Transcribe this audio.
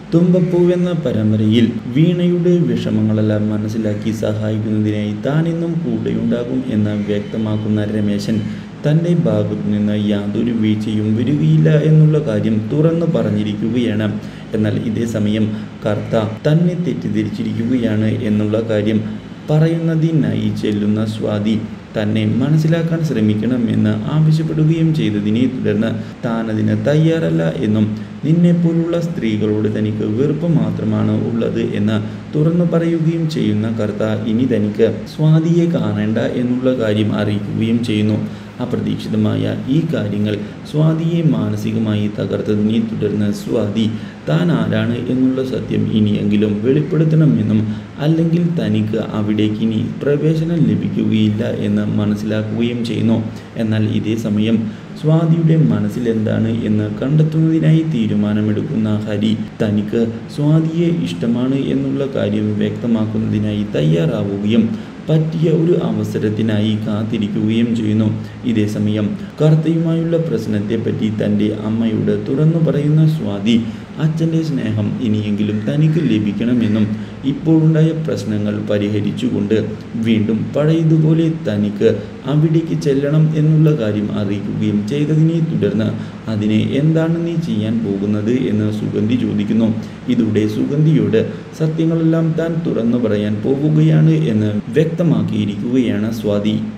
തുമ്പപ്പൂവെന്ന പരമ്പരയിൽ വീണയുടെ വിഷമങ്ങളെല്ലാം മനസ്സിലാക്കി സഹായിക്കുന്നതിനായി താൻ ഇന്നും കൂടെയുണ്ടാകും എന്ന് വ്യക്തമാക്കുന്ന രമേശൻ തൻ്റെ ഭാഗത്തു നിന്ന് യാതൊരു വീഴ്ചയും വരികയില്ല എന്നുള്ള കാര്യം തുറന്നു പറഞ്ഞിരിക്കുകയാണ് എന്നാൽ ഇതേ സമയം കർത്ത തന്നെ തെറ്റിദ്ധരിച്ചിരിക്കുകയാണ് എന്നുള്ള കാര്യം പറയുന്നതിനായി ചെല്ലുന്ന സ്വാതി തന്നെ മനസ്സിലാക്കാൻ ശ്രമിക്കണമെന്ന് ആവശ്യപ്പെടുകയും ചെയ്തതിനെ തുടർന്ന് താൻ അതിന് തയ്യാറല്ല എന്നും നിന്നെപ്പോലുള്ള സ്ത്രീകളോട് തനിക്ക് വെറുപ്പ് മാത്രമാണ് ഉള്ളത് എന്ന് തുറന്നു പറയുകയും ചെയ്യുന്ന കർത്ത ഇനി തനിക്ക് സ്വാതിയെ കാണേണ്ട എന്നുള്ള കാര്യം അറിയിക്കുകയും ചെയ്യുന്നു അപ്രതീക്ഷിതമായ ഈ കാര്യങ്ങൾ സ്വാതിയെ മാനസികമായി തകർത്തതിനെ തുടർന്ന് സ്വാതി താൻ ആരാണ് എന്നുള്ള സത്യം ഇനിയെങ്കിലും വെളിപ്പെടുത്തണമെന്നും അല്ലെങ്കിൽ തനിക്ക് അവിടേക്ക് ഇനി പ്രവേശനം ലഭിക്കുകയില്ല എന്ന് മനസ്സിലാക്കുകയും ചെയ്യുന്നു എന്നാൽ ഇതേ സമയം സ്വാതിയുടെ മനസ്സിൽ എന്താണ് എന്ന് കണ്ടെത്തുന്നതിനായി തീരുമാനമെടുക്കുന്ന ഹരി തനിക്ക് സ്വാതിയെ ഇഷ്ടമാണ് എന്നുള്ള കാര്യം വ്യക്തമാക്കുന്നതിനായി തയ്യാറാവുകയും പറ്റിയ ഒരു അവസരത്തിനായി കാത്തിരിക്കുകയും ചെയ്യുന്നു ഇതേ സമയം കർത്തയുമായുള്ള പ്രശ്നത്തെപ്പറ്റി തൻ്റെ അമ്മയോട് തുറന്നു പറയുന്ന സ്വാതി അച്ഛൻ്റെ സ്നേഹം ഇനിയെങ്കിലും തനിക്ക് ലഭിക്കണമെന്നും ഇപ്പോഴുണ്ടായ പ്രശ്നങ്ങൾ പരിഹരിച്ചുകൊണ്ട് വീണ്ടും പഴയതുപോലെ തനിക്ക് അവിടേക്ക് ചെല്ലണം എന്നുള്ള കാര്യം അറിയിക്കുകയും ചെയ്തതിനെ തുടർന്ന് അതിനെ എന്താണ് നീ ചെയ്യാൻ പോകുന്നത് എന്ന് സുഗന്ധി ചോദിക്കുന്നു ഇതോടെ സുഗന്ധിയോട് സത്യങ്ങളെല്ലാം താൻ തുറന്നു പറയാൻ പോവുകയാണ് എന്ന് വ്യക്തമാക്കിയിരിക്കുകയാണ് സ്വാതി